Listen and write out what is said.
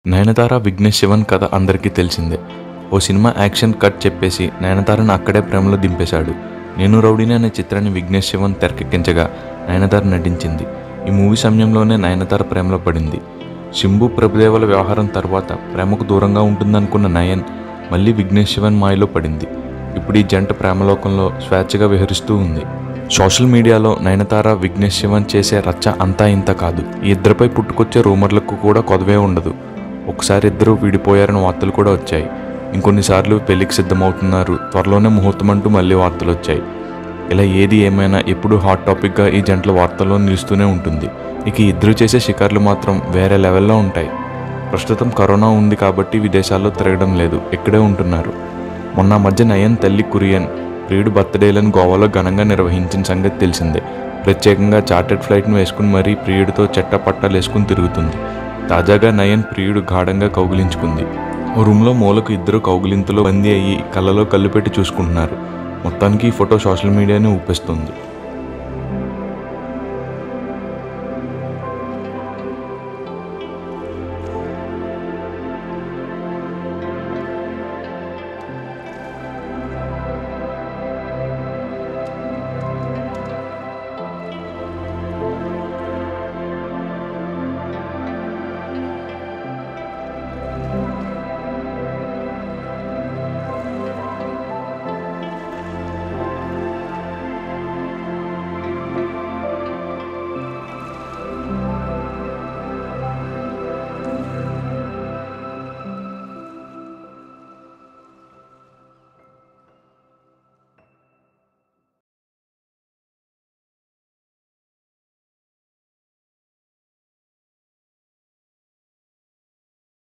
నయనతార విఘ్నేష్ శివన్ కథ అందరికీ తెలిసిందే ఓ సినిమా యాక్షన్ కట్ చెప్పేసి నయనతారను అక్కడే ప్రేమలో దింపేశాడు నేను రౌడీని అనే చిత్రాన్ని విఘ్నేష్ శివన్ తెరకెక్కించగా నయనతార నటించింది ఈ మూవీ సమయంలోనే నయనతార ప్రేమలో పడింది శంభు ప్రభుదేవల వ్యవహారం తర్వాత ప్రేమకు దూరంగా ఉంటుందనుకున్న నయన్ మళ్ళీ విఘ్నేష్ శివన్ మాయలో పడింది ఇప్పుడు ఈ జంట ప్రేమలోకంలో స్వేచ్ఛగా విహరిస్తూ ఉంది సోషల్ మీడియాలో నయనతార విఘ్నేష్ శివన్ చేసే రచ్చ అంతా ఇంత కాదు ఈ ఇద్దరిపై పుట్టుకొచ్చే రూమర్లకు కూడా కొదవే ఉండదు ఒకసారి ఇద్దరు విడిపోయారని వార్తలు కూడా వచ్చాయి ఇంకొన్నిసార్లు పెళ్లికి సిద్ధమవుతున్నారు త్వరలోనే ముహూర్తం అంటూ మళ్ళీ వార్తలు వచ్చాయి ఇలా ఏది ఏమైనా ఎప్పుడు హాట్ టాపిక్గా ఈ జంటల వార్తల్లో నిలుస్తూనే ఉంటుంది ఇక ఈ ఇద్దరు చేసే షికార్లు మాత్రం వేరే లెవెల్లో ఉంటాయి ప్రస్తుతం కరోనా ఉంది కాబట్టి విదేశాల్లో తిరగడం లేదు ఇక్కడే ఉంటున్నారు మొన్న మధ్య నయన్ తల్లి కురియన్ ప్రియుడు బర్త్డేలను గోవాలో ఘనంగా నిర్వహించిన సంగతి తెలిసిందే ప్రత్యేకంగా చార్టెడ్ ఫ్లైట్ను వేసుకుని మరీ ప్రియుడితో చెట్ట పట్టాలు వేసుకుని తిరుగుతుంది తాజాగా నయన్ ప్రియుడు గాఢంగా కౌగిలించుకుంది ఓ రూమ్లో మూలకు ఇద్దరు కౌగిలింతలో బందీ అయ్యి కళ్ళలో కళ్ళు పెట్టి చూసుకుంటున్నారు మొత్తానికి ఈ ఫోటో సోషల్ మీడియాని ఊపిస్తుంది